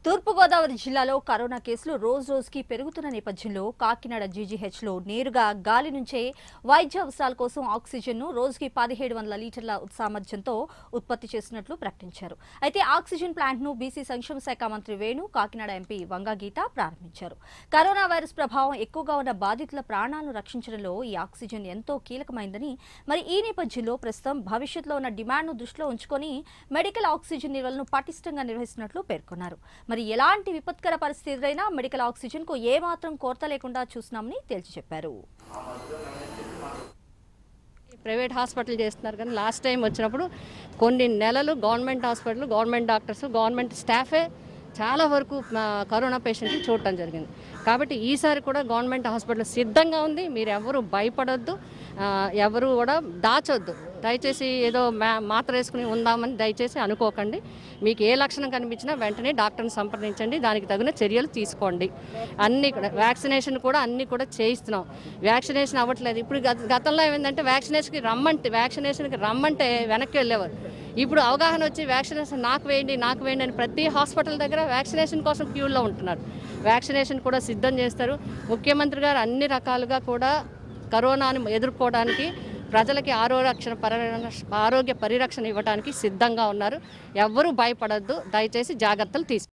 తూర్పుగోదావరి జిల్లాలో కరోనా కేసులు రోజు రోజుకి పెరుగుతున్న నేపథ్యంలో కాకినాడ జీజీహెచ్లో నేరుగా గాలి నుంచే వైద్య అవసరాల కోసం ఆక్సిజన్ను రోజుకి పదిహేడు వందల లీటర్ల సామర్థ్యంతో ఉత్పత్తి చేస్తున్నట్లు ప్రకటించారు అయితే ఆక్సిజన్ ప్లాంట్ను బీసీ సంక్షేమ శాఖ మంత్రి వేణు కాకినాడ ఎంపీ వంగా గీత ప్రారంభించారు కరోనా వైరస్ ప్రభావం ఎక్కువగా ఉన్న బాధితుల ప్రాణాలను రక్షించడంలో ఈ ఆక్సిజన్ ఎంతో కీలకమైందని మరి ఈ నేపథ్యంలో ప్రస్తుతం భవిష్యత్తులో ఉన్న డిమాండ్ను దృష్టిలో ఉంచుకొని మెడికల్ ఆక్సిజన్ నిల్వలను పటిష్టంగా నిర్వహిస్తున్నట్లు పేర్కొన్నారు మరి ఎలాంటి విపత్కర పరిస్థితి ఎదురైనా మెడికల్ ఆక్సిజన్ కు ఏమాత్రం కొరత లేకుండా చూస్తున్నామని తేల్చి చెప్పారు ప్రైవేట్ హాస్పిటల్ చేస్తున్నారు కానీ లాస్ట్ టైం వచ్చినప్పుడు కొన్ని నెలలు government hospital government doctors government స్టాఫే చాలా వరకు ఆ, కరోనా పేషెంట్ని చూడటం జరిగింది కాబట్టి ఈసారి కూడా గవర్నమెంట్ హాస్పిటల్ సిద్ధంగా ఉంది మీరు ఎవరు భయపడొద్దు ఆ, ఎవరు కూడా దాచొద్దు దయచేసి ఏదో మా మాత్ర వేసుకుని ఉందామని దయచేసి అనుకోకండి మీకు ఏ లక్షణం కనిపించినా వెంటనే డాక్టర్ని సంప్రదించండి దానికి తగిన చర్యలు తీసుకోండి అన్నీ కూడా వ్యాక్సినేషన్ కూడా అన్నీ కూడా చేయిస్తున్నాం వ్యాక్సినేషన్ అవ్వట్లేదు ఇప్పుడు గత- గతంలో ఏమైందంటే వ్యాక్సినేషన్కి రమ్మంటే వ్యాక్సినేషన్కి రమ్మంటే వెనక్కి వెళ్ళేవారు ఇప్పుడు అవగాహన వచ్చి వ్యాక్సినేషన్ నాకు వేయండి నాకు వేయండి అని ప్రతి హాస్పిటల్ దగ్గర వ్యాక్సినేషన్ కోసం క్యూలో ఉంటున్నారు వ్యాక్సినేషన్ కూడా సిద్ధం చేస్తారు ముఖ్యమంత్రి గారు అన్ని రకాలుగా కూడా కరోనాను ఎదుర్కోవడానికి ప్రజలకి ఆరోగ్య పరిరక్ష ఆరోగ్య పరిరక్షణ ఇవ్వడానికి సిద్ధంగా ఉన్నారు ఎవ్వరూ భయపడద్దు దయచేసి జాగ్రత్తలు తీసుకోండి